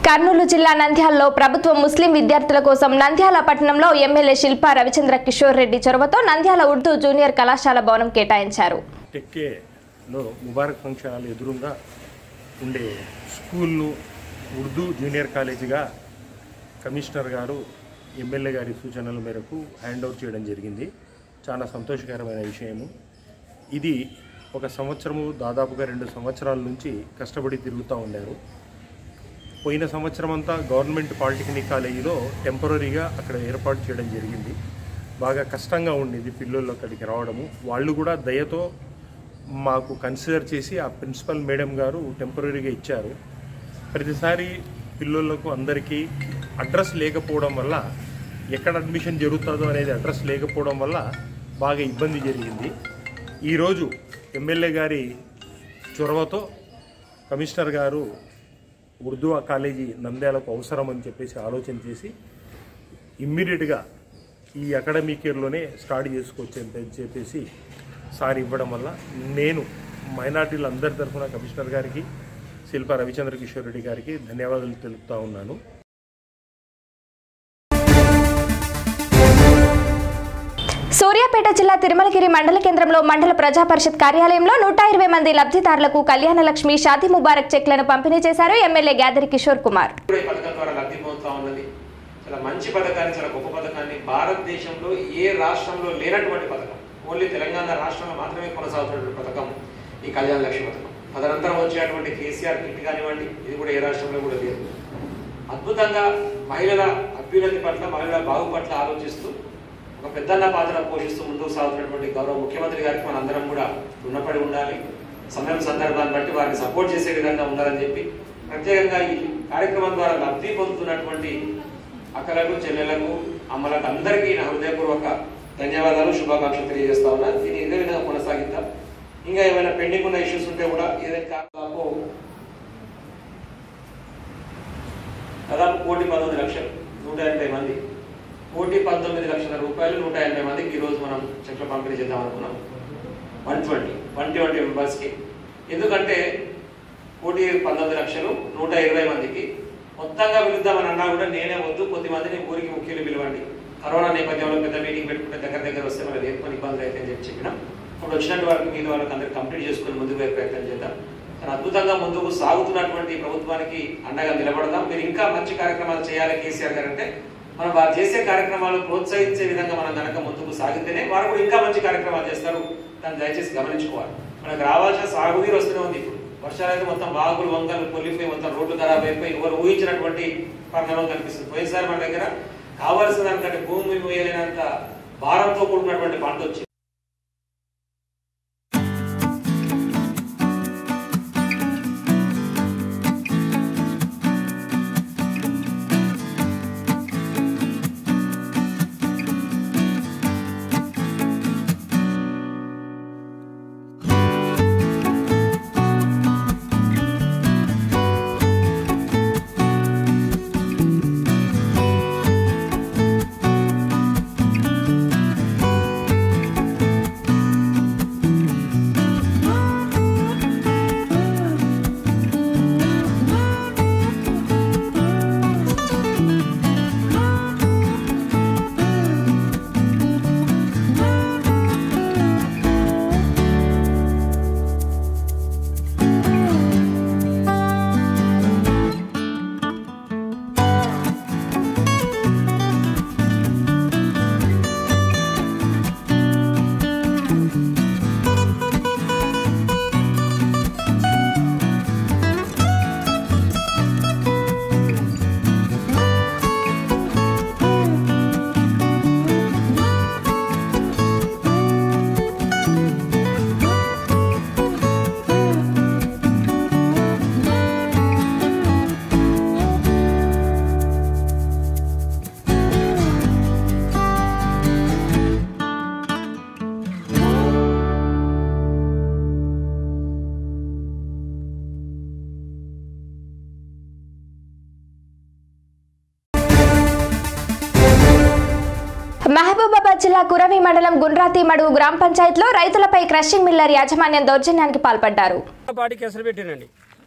కర్నూలు జిల్లా నంద్యాలలో ప్రభుత్వం ముస్లిం విద్యార్థుల కోసం నంద్యాల పట్టణంలో ఎమ్మెల్యే శిల్పా రవిచంద్ర కిషోర్ రెడ్డి చొరవతో నంద్యాల ఉర్దూ జూనియర్ కళాశాల భవనం కేటాయించారు టెక్కేలో ముబారక్ ఫంక్షన్ హాల్ ఎదురుగా ఉండే స్కూల్ను ఉర్దూ జూనియర్ కాలేజీగా కమిషనర్ గారు ఎమ్మెల్యే గారి సూచనల మేరకు హ్యాండ్ ఓవర్ చేయడం జరిగింది చాలా సంతోషకరమైన విషయము ఇది ఒక సంవత్సరము దాదాపుగా రెండు సంవత్సరాల నుంచి కష్టపడి తిరుగుతూ ఉండారు పోయిన సంవత్సరం అంతా గవర్నమెంట్ పాలిటెక్నిక్ కాలేజీలో టెంపరీగా అక్కడ ఏర్పాటు చేయడం జరిగింది బాగా కష్టంగా ఉండేది పిల్లలు అక్కడికి రావడము వాళ్ళు కూడా దయతో మాకు కన్సిడర్ చేసి ఆ ప్రిన్సిపల్ మేడం గారు టెంపరీగా ఇచ్చారు ప్రతిసారి పిల్లలకు అందరికీ అడ్రస్ లేకపోవడం వల్ల ఎక్కడ అడ్మిషన్ జరుగుతుందో అనేది అడ్రస్ లేకపోవడం వల్ల బాగా ఇబ్బంది జరిగింది ఈరోజు ఎమ్మెల్యే గారి చొరవతో కమిషనర్ గారు ఉర్దూ ఆ కాలేజీ నంద్యాలకు అవసరం అని చెప్పేసి ఆలోచన చేసి ఇమ్మీడియట్గా ఈ అకాడమిక్ ఇయర్లోనే స్టార్ట్ చేసుకోవచ్చు అని చెప్పేసి సార్ ఇవ్వడం వల్ల నేను మైనార్టీల అందరి తరఫున కమిషనర్ గారికి శిల్ప రవిచంద్ర కిషోర్ రెడ్డి గారికి ధన్యవాదాలు తెలుపుతా ఉన్నాను సూర్యాపేట జిల్లా తిరుమలగిరి మండల కేంద్రంలో మండల ప్రజా పరిషత్ కార్యాలయంలో నూట ఇరవై మంది లబ్ధిదారులకు కళ్యాణ లక్ష్మి షాదీ ముబారక్ చెక్లను పంపిణీ చేశారు ఎమ్మెల్యే గ్యాదరి కిషోర్ కుమార్ కూడా ఈ పథకం ద్వారా లబ్ధి పొందుతా ఉన్నది చాలా మంచి పథకాన్ని చాలా గొప్ప పథకాన్ని భారతదేశంలో ఏ రాష్ట్రంలో లేనటువంటి పథకం ఓన్లీ తెలంగాణ రాష్ట్రంలో మాత్రమే కొనసాగుతున్నటువంటి పథకం ఈ కళ్యాణ లక్ష్మి పథకం తదనంతరం వచ్చేటువంటి కేసీఆర్ కిట్ కానివ్వండి ఇది కూడా ఏ రాష్ట్రంలో కూడా లేదు అద్భుతంగా మహిళల అభ్యున్నతి పట్ల మహిళల బాగు పట్ల ఆలోచిస్తూ ఒక పెద్దన్న పాత్ర పోషిస్తూ ముందుకు సాగుతున్నటువంటి గౌరవ ముఖ్యమంత్రి గారికి మనందరం కూడా రుణపడి ఉండాలి సమయం సందర్భాన్ని బట్టి వారిని సపోర్ట్ చేసే విధంగా ఉండాలని చెప్పి ప్రత్యేకంగా ఈ కార్యక్రమం ద్వారా లబ్ధి పొందుతున్నటువంటి అక్కలకు చెల్లెలకు అమ్మలకు అందరికీ నా హృదయపూర్వక ధన్యవాదాలు శుభాకాంక్షలు తెలియజేస్తా ఉన్నా దీన్ని ఇదే విధంగా కొనసాగిద్దాం ఇంకా ఏమైనా పెండింగ్ ఉన్న ఇష్యూస్ ఉంటే కూడా ఏదైనా కారణాలకు దాదాపు కోటి పంతొమ్మిది లక్షలు నూట ఎనభై మంది కోటి పంతొమ్మిది లక్షల రూపాయలు నూట ఎనభై మందికి ఈరోజు మనం చెక్ల పంపిణీ చేద్దాం అనుకున్నాం వన్ ట్వంటీ వన్ ట్వంటీ మెంబర్స్కి ఎందుకంటే కోటి పంతొమ్మిది లక్షలు నూట ఇరవై మందికి మొత్తంగా పిలుద్దామని అన్నా కూడా నేనే వద్దు కొద్ది మందిని ఊరికి ముఖ్యులు పిలవండి కరోనా నేపథ్యంలో పెద్ద మీటింగ్ పెట్టుకుంటే దగ్గర దగ్గర వస్తే మనకి ఎక్కువ ఇబ్బందులు అయితే అని చెప్పి చెప్పినాం ఇప్పుడు వచ్చినట్టు వారికి మీద వాళ్ళకి అందరికి కంప్లీట్ చేసుకుని ముందుకు పోయే ప్రయత్నం చేద్దాం చాలా అద్భుతంగా ముందుకు సాగుతున్నటువంటి ప్రభుత్వానికి అండగా నిలబడదాం మీరు ఇంకా మంచి కార్యక్రమాలు చేయాలి కేసీఆర్ గారు అంటే మనం వారు చేసే కార్యక్రమాలు ప్రోత్సహించే విధంగా మనం కనుక ముందుకు సాగితేనే వారు కూడా ఇంకా మంచి కార్యక్రమాలు చేస్తారు దాన్ని దయచేసి గమనించుకోవాలి మనకు రావాల్సిన సాగునీరు వస్తూనే ఉంది ఇప్పుడు వర్షాలు అయితే మొత్తం వాగులు వంకలు కొల్లిపోయి మొత్తం రోడ్లు ఖరాబ్ అయిపోయి ఎవరు ఊహించినటువంటి పరిణామం కనిపిస్తుంది పోయినసారి మన దగ్గర కావాల్సిన దానికంటే భూమి వేయలేనంత భారంతో కూడుకున్నటువంటి పంట వచ్చింది మహబూబాబాద్ జిల్లా కురవి మండలం గుండ్రాతి మడుగు గ్రామ పంచాయతీలో రైతులపై క్రషింగ్ మిల్లర్ యాజమాన్యం దౌర్జన్యానికి పాల్పడ్డారు పార్టీకి ఎసరు పెట్టినండి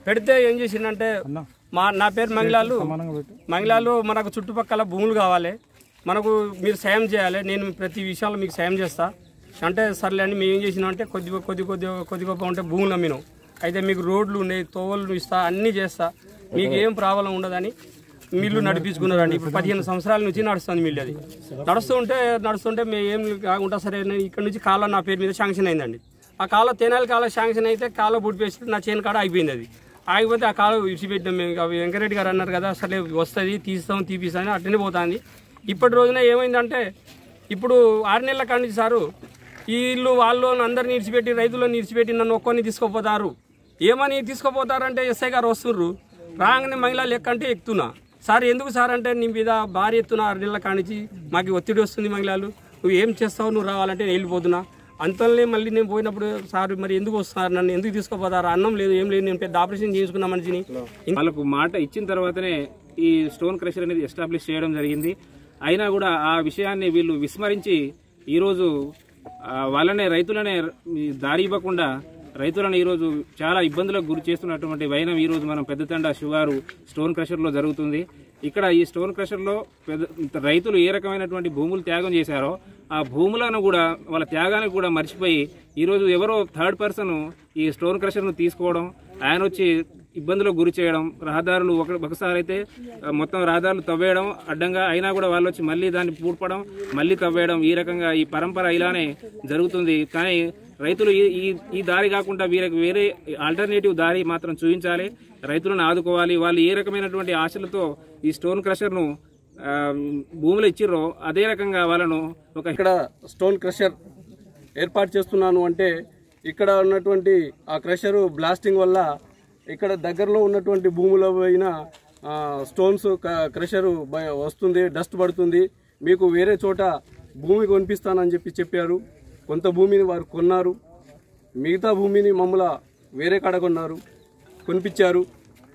పెడితే ఏం చేసిందంటే మా నా పేరు మంగిలాలు మంగిలాలు మనకు చుట్టుపక్కల భూములు కావాలి మనకు మీరు సాయం చేయాలి నేను ప్రతి విషయంలో మీకు సాయం చేస్తా అంటే సర్లే అని మేము ఏం చేసినాం అంటే కొద్ది కొద్ది కొద్ది కొద్ది గొప్ప ఉంటే భూములు అమ్మినాం అయితే మీకు రోడ్లు ఉన్నాయి తోవలు ఇస్తా అన్నీ చేస్తా మీకు ఏం ప్రాబ్లం ఉండదని మిల్లు నడిపించుకున్నారండి ఇప్పుడు పదిహేను సంవత్సరాల నుంచి నడుస్తుంది మిల్లు అది నడుస్తుంటే నడుస్తుంటే మేము ఏం కాకుండా సరే నేను ఇక్కడ నుంచి కాలం నా పేరు మీద శాంక్షన్ అయిందండి ఆ కాల తెనాలి కాల శాంక్షన్ అయితే కాల బుడ్పేసి నా చేను కాడ అయిపోయింది అది ఆగిపోతే ఆ కాలం విడిచిపెట్టాం మేము ఇక వెంకరెడ్డి గారు అన్నారు కదా సరే వస్తుంది తీస్తాం తీపిస్తాం అట్టనే పోతుంది ఇప్పటి రోజున ఏమైందంటే ఇప్పుడు ఆరు నెలల కాడి నుంచి సారు వీళ్ళు వాళ్ళు అందరిని ఇడిచిపెట్టి రైతులను ఇడిచిపెట్టి నన్ను ఒక్కొని తీసుకుపోతారు ఏమని తీసుకుపోతారంటే ఎస్ఐ గారు వస్తుర్రు రాగానే మహిళలు ఎక్కంటే ఎక్కుతున్నా సార్ ఎందుకు సార్ అంటే నీ మీద భారీ ఎత్తున ఆరు నెలల కానించి మాకు ఒత్తిడి వస్తుంది మహిళలు నువ్వు ఏం చేస్తావు నువ్వు రావాలంటే నేను వెళ్ళిపోతున్నా అంతలోనే మళ్ళీ నేను పోయినప్పుడు సార్ మరి ఎందుకు వస్తున్నారు నన్ను ఎందుకు తీసుకుపోతారు అన్నం లేదు ఏం లేదు నేను పెద్ద ఆపరేషన్ చేయించుకున్న మనిషిని వాళ్ళకు మాట ఇచ్చిన తర్వాతనే ఈ స్టోన్ క్రషర్ అనేది ఎస్టాబ్లిష్ చేయడం జరిగింది అయినా కూడా ఆ విషయాన్ని వీళ్ళు విస్మరించి ఈరోజు ఆ, వాళ్ళనే రైతులనే ఈ దారి ఇవ్వకుండా రైతులను ఈరోజు చాలా ఇబ్బందులకు గురి చేస్తున్నటువంటి వైనం ఈరోజు మనం పెద్దతండ షుగారు స్టోన్ క్రషర్లో జరుగుతుంది ఇక్కడ ఈ స్టోన్ క్రషర్లో పెద్ద రైతులు ఏ రకమైనటువంటి భూములు త్యాగం చేశారో ఆ భూములను కూడా వాళ్ళ త్యాగానికి కూడా మర్చిపోయి ఈరోజు ఎవరో థర్డ్ పర్సన్ ఈ స్టోన్ క్రషర్ను తీసుకోవడం ఆయన వచ్చి ఇబ్బందులకు గురి చేయడం రహదారులు ఒక ఒకసారి అయితే ఆ, మొత్తం రహదారులు తవ్వేయడం అడ్డంగా అయినా కూడా వాళ్ళు వచ్చి మళ్ళీ దాన్ని పూడ్పడం మళ్ళీ తవ్వేయడం ఈ రకంగా ఈ పరంపర ఇలానే జరుగుతుంది కానీ రైతులు ఈ ఈ- ఈ దారి కాకుండా వీరికి వేరే ఆల్టర్నేటివ్ దారి మాత్రం చూపించాలి రైతులను ఆదుకోవాలి వాళ్ళు ఏ రకమైనటువంటి ఆశలతో ఈ స్టోన్ క్రషర్ను ఆ, భూములు ఇచ్చిర్రో అదే రకంగా వాళ్ళను ఒక ఇక్కడ స్టోన్ క్రషర్ ఏర్పాటు చేస్తున్నాను అంటే ఇక్కడ ఉన్నటువంటి ఆ క్రషరు బ్లాస్టింగ్ వల్ల ఇక్కడ దగ్గరలో ఉన్నటువంటి భూముల పైన ఆ, స్టోన్స్ క- క్రషరు బ- వస్తుంది డస్ట్ పడుతుంది మీకు వేరే చోట భూమి కొనిపిస్తానని చెప్పి చెప్పారు కొంత భూమిని వారు కొన్నారు మిగతా భూమిని మమ్మల వేరే కాడ కొన్నారు కొనిపించారు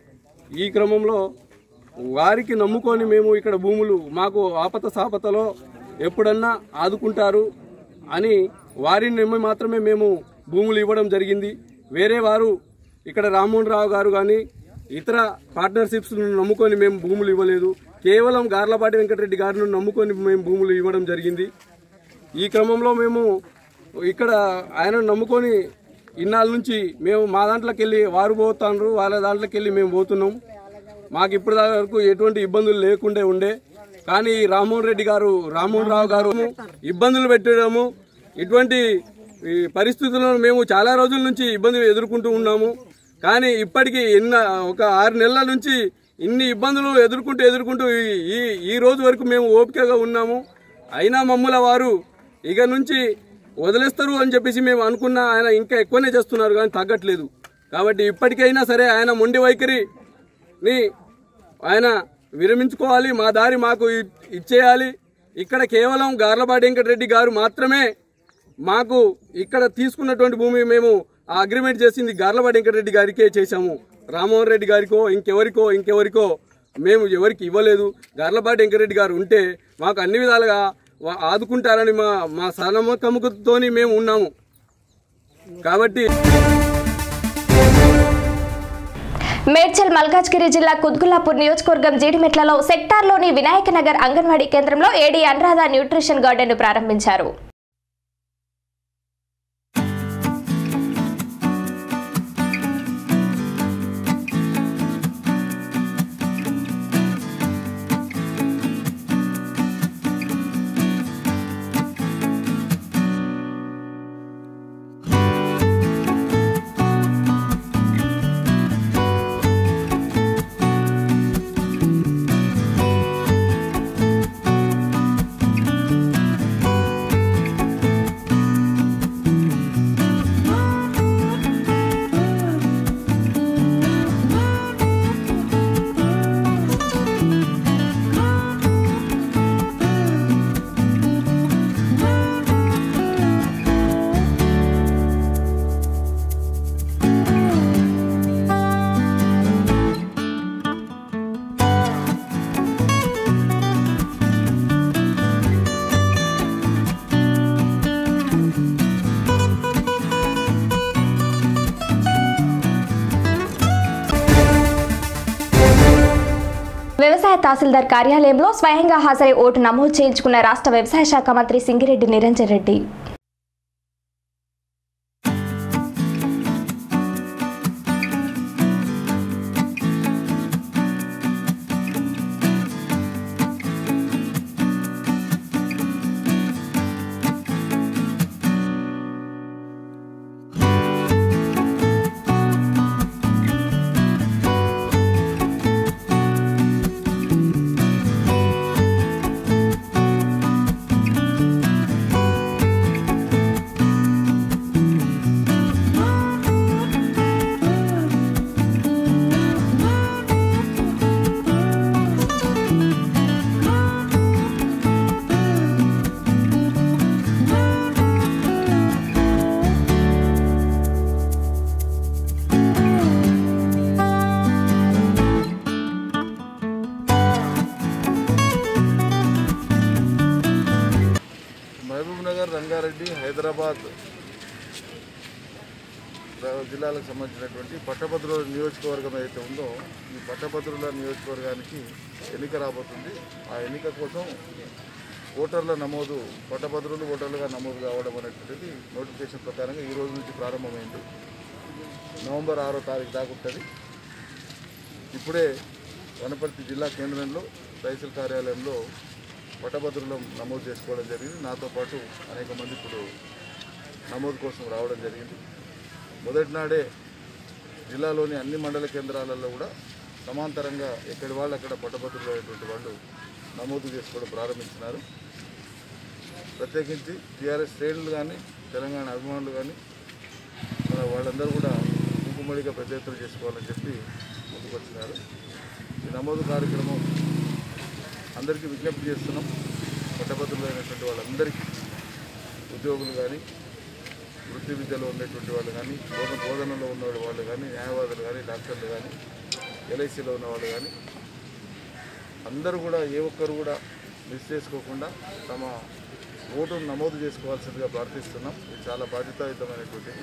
ఈ క్రమంలో వారికి నమ్ముకొని మేము ఇక్కడ భూములు మాకు ఆపత సాపతలో ఎప్పుడన్నా ఆదుకుంటారు అని వారిని నమ్మి మాత్రమే మేము భూములు ఇవ్వడం జరిగింది వేరే వారు ఇక్కడ రామ్మోహన్ రావు గారు కానీ ఇతర పార్ట్నర్షిప్స్ నమ్ముకొని మేము భూములు ఇవ్వలేదు కేవలం గార్లపాటి వెంకటరెడ్డి గారిని నమ్ముకొని మేము భూములు ఇవ్వడం జరిగింది ఈ క్రమంలో మేము ఇక్కడ ఆయన నమ్ముకొని ఇన్నాళ్ళ నుంచి మేము మా దాంట్లోకి వెళ్ళి వారు పోతాండ్రు వాళ్ళ దాంట్లోకి వెళ్ళి మేము పోతున్నాం మాకు ఇప్పటి వరకు ఎటువంటి ఇబ్బందులు లేకుండే ఉండే కానీ ఈ రామ్మోహన్ రెడ్డి గారు రామ్మోహన్ రావు గారు ఇబ్బందులు పెట్టడము ఇటువంటి ఈ పరిస్థితులను మేము చాలా రోజుల నుంచి ఇబ్బందులు ఎదుర్కొంటూ ఉన్నాము కానీ ఇప్పటికీ ఎన్న ఒక ఆరు నెలల నుంచి ఇన్ని ఇబ్బందులు ఎదుర్కొంటూ ఎదుర్కొంటూ ఈ- ఈ ఈ రోజు వరకు మేము ఓపికగా ఉన్నాము అయినా మమ్ముల వారు ఇక నుంచి వదిలేస్తారు అని చెప్పేసి మేము అనుకున్నా ఆయన ఇంకా ఎక్కువనే చేస్తున్నారు కానీ తగ్గట్లేదు కాబట్టి ఇప్పటికైనా సరే ఆయన మొండి వైఖరిని ఆయన విరమించుకోవాలి మా దారి మాకు ఇ- ఇచ్చేయాలి ఇక్కడ కేవలం గార్లపాటి వెంకటరెడ్డి గారు మాత్రమే మాకు ఇక్కడ తీసుకున్నటువంటి భూమి మేము ఆ అగ్రిమెంట్ చేసింది గార్లపాటి వెంకటరెడ్డి గారికే చేశాము రామ్మోహన్ రెడ్డి గారికో ఇంకెవరికో ఇంకెవరికో మేము ఎవరికి ఇవ్వలేదు గార్లపాటి వెంకటరెడ్డి గారు ఉంటే మాకు అన్ని విధాలుగా వా- ఆదుకుంటారని మా మా సనమ్మకముతోని మేము ఉన్నాము కాబట్టి మేడ్చల్ మల్కాజ్గిరి జిల్లా కుత్గుల్లాపూర్ నియోజకవర్గం జీడిమెట్లలో సెక్టార్లోని వినాయక నగర్ అంగన్వాడీ కేంద్రంలో ఏడీ అనురాధ న్యూట్రిషన్ గార్డెన్ ప్రారంభించారు వ్యవసాయ తహసీల్దార్ కార్యాలయంలో స్వయంగా హాజరై ఓటు నమోదు చేయించుకున్న రాష్ట్ర వ్యవసాయ శాఖ మంత్రి సింగిరెడ్డి నిరంజన్ రెడ్డి మహబూబ్ నగర్ రంగారెడ్డి హైదరాబాద్ ర- జిల్లాలకు సంబంధించినటువంటి పట్టభద్రుల నియోజకవర్గం ఏదైతే ఉందో ఈ పట్టభద్రుల నియోజకవర్గానికి ఎన్నిక రాబోతుంది ఆ ఎన్నిక కోసం ఓటర్ల నమోదు పట్టభద్రులు ఓటర్లుగా నమోదు కావడం అనేటువంటిది నోటిఫికేషన్ ప్రకారంగా ఈ రోజు నుంచి ప్రారంభమైంది నవంబర్ ఆరో తారీఖు దాకా ఉంటుంది ఇప్పుడే వనపర్తి జిల్లా కేంద్రంలో తహసీల్ కార్యాలయంలో పట్టభద్రులు నమోదు చేసుకోవడం జరిగింది నాతో పాటు అనేక మంది ఇప్పుడు నమోదు కోసం రావడం జరిగింది మొదటి నాడే జిల్లాలోని అన్ని మండల కేంద్రాలలో కూడా సమాంతరంగా ఎక్కడి వాళ్ళు అక్కడ పట్టభద్రులు అయినటువంటి వాళ్ళు నమోదు చేసుకోవడం ప్రారంభించినారు ప్రత్యేకించి టీఆర్ఎస్ శ్రేణులు కానీ తెలంగాణ అభిమానులు కానీ మన వాళ్ళందరూ కూడా కుంకుమడిగా పెద్ద ఎత్తున చేసుకోవాలని చెప్పి ముందుకు వచ్చినారు ఈ నమోదు కార్యక్రమం అందరికీ విజ్ఞప్తి చేస్తున్నాం పట్టభద్రులైనటువంటి వాళ్ళందరికీ ఉద్యోగులు కానీ వృత్తి విద్యలో ఉన్నటువంటి వాళ్ళు కానీ బోధన బోధనలో ఉన్న వాళ్ళు కానీ న్యాయవాదులు కానీ డాక్టర్లు కానీ ఎల్ఐసిలో ఉన్న వాళ్ళు కానీ అందరూ కూడా ఏ ఒక్కరు కూడా మిస్ చేసుకోకుండా తమ ఓటును నమోదు చేసుకోవాల్సిందిగా ప్రార్థిస్తున్నాం ఇది చాలా బాధ్యతాయుతమైనటువంటిది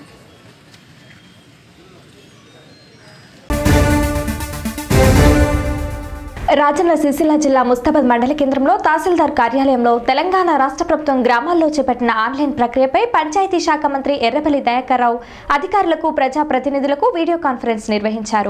రాజన్న సిరిసిల్ల జిల్లా ముస్తాబాద్ మండల కేంద్రంలో తహసీల్దార్ కార్యాలయంలో తెలంగాణ రాష్ట్ర ప్రభుత్వం గ్రామాల్లో చేపట్టిన ఆన్లైన్ ప్రక్రియపై పంచాయతీ శాఖ మంత్రి ఎర్రబెల్లి దయాకర్ రావు అధికారులకు ప్రజాప్రతినిధులకు వీడియో కాన్ఫరెన్స్ నిర్వహించారు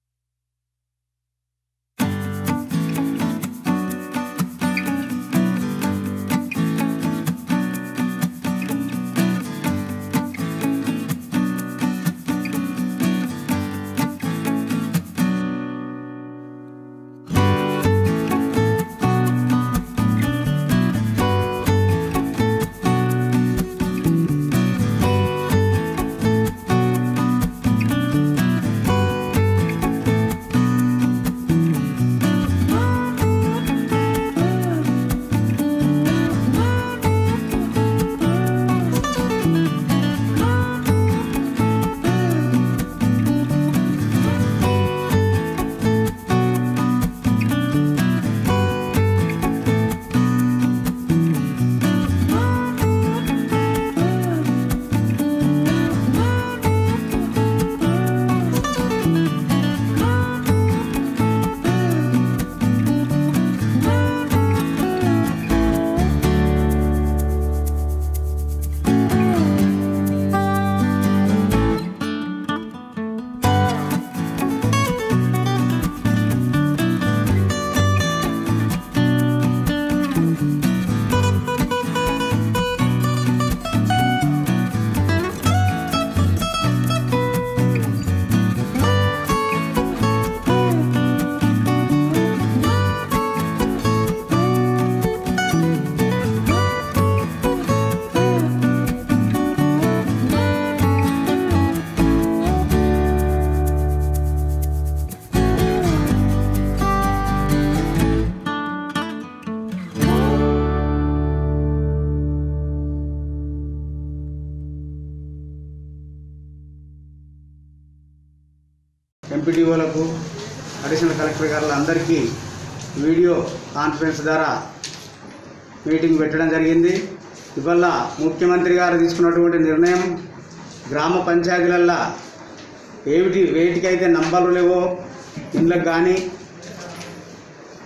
ఎంపీడీఓలకు అడిషనల్ కలెక్టర్ గారుల అందరికీ వీడియో కాన్ఫరెన్స్ ద్వారా మీటింగ్ పెట్టడం జరిగింది ఇవల్ల ముఖ్యమంత్రి గారు తీసుకున్నటువంటి నిర్ణయం గ్రామ పంచాయతీలల్లో ఏమిటి వేటికైతే నంబర్లు లేవో ఇండ్లకు కానీ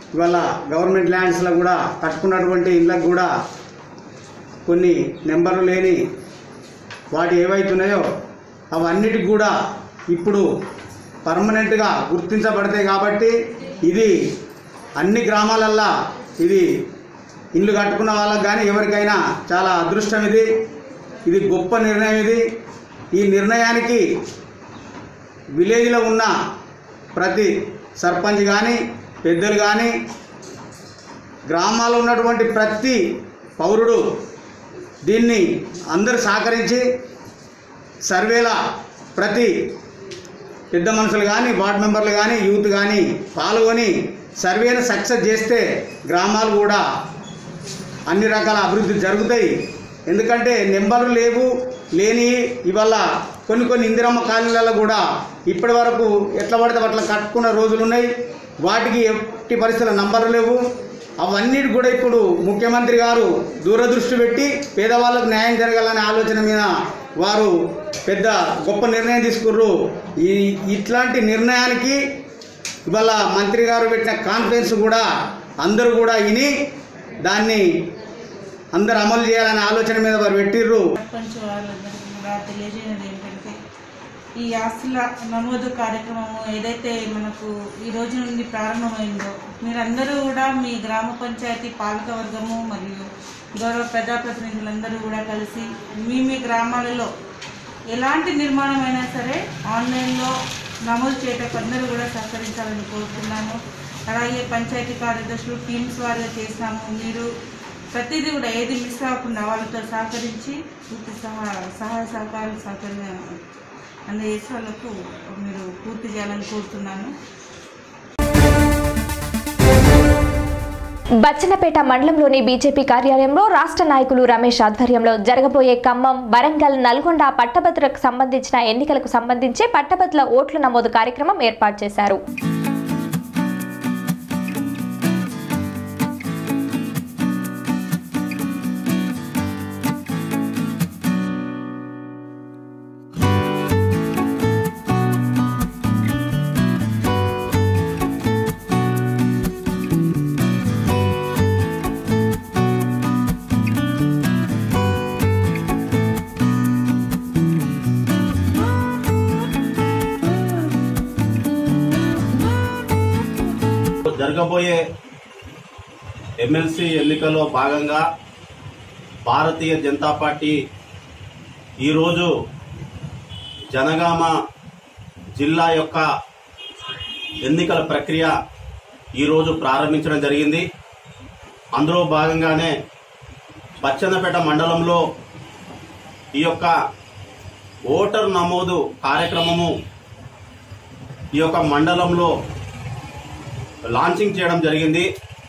ఇవాళ గవర్నమెంట్ ల్యాండ్స్లో కూడా కట్టుకున్నటువంటి ఇళ్ళకు కూడా కొన్ని నెంబర్లు లేని వాటి ఏవైతున్నాయో అవన్నిటికి కూడా ఇప్పుడు పర్మనెంట్గా గుర్తించబడతాయి కాబట్టి ఇది అన్ని గ్రామాలల్లో ఇది ఇల్లు కట్టుకున్న వాళ్ళకి కానీ ఎవరికైనా చాలా అదృష్టం ఇది ఇది గొప్ప నిర్ణయం ఇది ఈ నిర్ణయానికి విలేజ్లో ఉన్న ప్రతి సర్పంచ్ కానీ పెద్దలు కానీ గ్రామాల్లో ఉన్నటువంటి ప్రతి పౌరుడు దీన్ని అందరూ సహకరించి సర్వేల ప్రతి పెద్ద మనుషులు కానీ వార్డ్ మెంబర్లు కానీ యూత్ కానీ పాల్గొని సర్వేను సక్సెస్ చేస్తే గ్రామాలు కూడా అన్ని రకాల అభివృద్ధి జరుగుతాయి ఎందుకంటే నెంబర్లు లేవు లేని ఇవాళ కొన్ని కొన్ని ఇందిరమ్మ కాలనీలలో కూడా ఇప్పటి వరకు ఎట్లా పడితే అట్లా కట్టుకున్న రోజులు ఉన్నాయి వాటికి ఎట్టి పరిస్థితుల నంబర్లు లేవు అవన్నిటి కూడా ఇప్పుడు ముఖ్యమంత్రి గారు దూరదృష్టి పెట్టి పేదవాళ్ళకు న్యాయం జరగాలనే ఆలోచన మీద వారు పెద్ద గొప్ప నిర్ణయం తీసుకుర్రు ఈ ఇట్లాంటి నిర్ణయానికి ఇవాళ మంత్రి గారు పెట్టిన కాన్ఫరెన్స్ కూడా అందరూ కూడా విని దాన్ని అందరు అమలు చేయాలనే ఆలోచన మీద వారు పెట్టిర్రు సర్పంచ్ వాళ్ళందరికీ కూడా తెలియజేయడం ఏంటంటే ఈ ఆస్తుల నమోదు కార్యక్రమం ఏదైతే మనకు ఈ రోజు నుండి ప్రారంభమైందో మీరందరూ కూడా మీ గ్రామ పంచాయతీ పాలకవర్గము మరియు గౌరవ ప్రజాప్రతినిధులందరూ కూడా కలిసి మీ మీ గ్రామాలలో ఎలాంటి నిర్మాణమైనా సరే ఆన్లైన్లో నమోదు చేయటకు అందరూ కూడా సహకరించాలని కోరుతున్నాను అలాగే పంచాయతీ కార్యదర్శులు టీమ్స్ వారిగా చేసినాము మీరు ప్రతిదీ కూడా ఏది మిస్ అవ్వకుండా వాళ్ళతో సహకరించి పూర్తి సహా సహాయ సహకారాలు సహకరణ అందజేసి వాళ్ళకు మీరు పూర్తి చేయాలని కోరుతున్నాను బచ్చన్నపేట మండలంలోని బీజేపీ కార్యాలయంలో రాష్ట్ర నాయకులు రమేష్ ఆధ్వర్యంలో జరగబోయే ఖమ్మం వరంగల్ నల్గొండ పట్టభద్రులకు సంబంధించిన ఎన్నికలకు సంబంధించి పట్టభద్రుల ఓట్ల నమోదు కార్యక్రమం ఏర్పాటు చేశారు జరగబోయే ఎమ్మెల్సీ ఎన్నికల్లో భాగంగా భారతీయ జనతా పార్టీ ఈరోజు జనగామ జిల్లా యొక్క ఎన్నికల ప్రక్రియ ఈరోజు ప్రారంభించడం జరిగింది అందులో భాగంగానే బచ్చన్నపేట మండలంలో ఈ యొక్క ఓటర్ నమోదు కార్యక్రమము ఈ యొక్క మండలంలో లాంచింగ్ చేయడం జరిగింది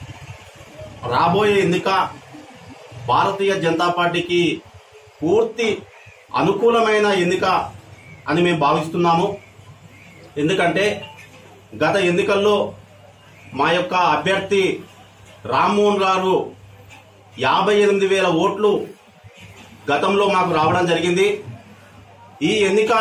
రాబోయే ఎన్నిక భారతీయ జనతా పార్టీకి పూర్తి అనుకూలమైన ఎన్నిక అని మేము భావిస్తున్నాము ఎందుకంటే గత ఎన్నికల్లో మా యొక్క అభ్యర్థి రామ్మోహన్ గారు యాభై ఎనిమిది వేల ఓట్లు గతంలో మాకు రావడం జరిగింది ఈ ఎన్నిక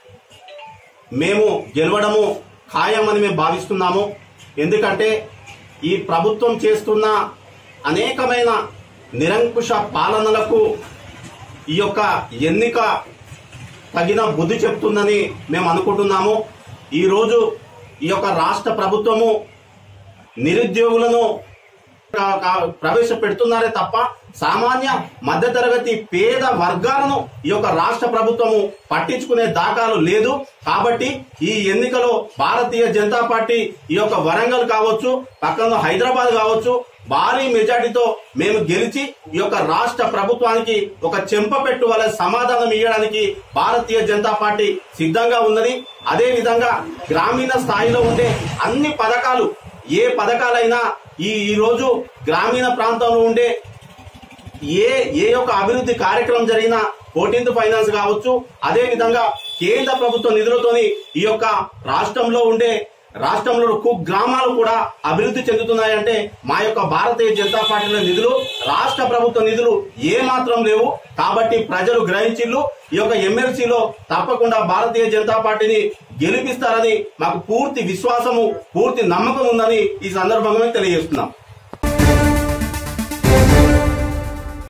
మేము గెలవడము ఖాయమని మేము భావిస్తున్నాము ఎందుకంటే ఈ ప్రభుత్వం చేస్తున్న అనేకమైన నిరంకుశ పాలనలకు ఈ యొక్క ఎన్నిక తగిన బుద్ధి చెప్తుందని మేము అనుకుంటున్నాము ఈరోజు ఈ యొక్క రాష్ట్ర ప్రభుత్వము నిరుద్యోగులను కా- కా- ప్రవేశపెడుతున్నారే తప్ప సామాన్య మధ్యతరగతి పేద వర్గాలను ఈ యొక్క రాష్ట్ర ప్రభుత్వము పట్టించుకునే దాఖలు లేదు కాబట్టి ఈ ఎన్నికలో భారతీయ జనతా పార్టీ ఈ యొక్క వరంగల్ కావచ్చు పక్కన హైదరాబాద్ కావచ్చు భారీ మెజార్టీతో మేము గెలిచి ఈ యొక్క రాష్ట్ర ప్రభుత్వానికి ఒక చెంపపెట్టు వల్ల సమాధానం ఇవ్వడానికి భారతీయ జనతా పార్టీ సిద్ధంగా ఉన్నది అదే విధంగా గ్రామీణ స్థాయిలో ఉండే అన్ని పథకాలు ఏ పథకాలైనా ఈ ఈ రోజు గ్రామీణ ప్రాంతంలో ఉండే ఏ ఏ యొక్క అభివృద్ధి కార్యక్రమం జరిగినా ఫోర్టీన్త్ ఫైనాన్స్ కావచ్చు అదే విధంగా కేంద్ర ప్రభుత్వ నిధులతోని ఈ యొక్క రాష్ట్రంలో ఉండే రాష్ట్రంలో కుగ్రామాలు కూడా అభివృద్ధి చెందుతున్నాయంటే మా యొక్క భారతీయ జనతా పార్టీల నిధులు రాష్ట్ర ప్రభుత్వ నిధులు ఏ మాత్రం లేవు కాబట్టి ప్రజలు గ్రహించిల్లు ఈ యొక్క ఎమ్మెల్సీలో తప్పకుండా భారతీయ జనతా పార్టీని గెలిపిస్తారని మాకు పూర్తి విశ్వాసము పూర్తి నమ్మకం ఉందని ఈ సందర్భంగా తెలియజేస్తున్నాం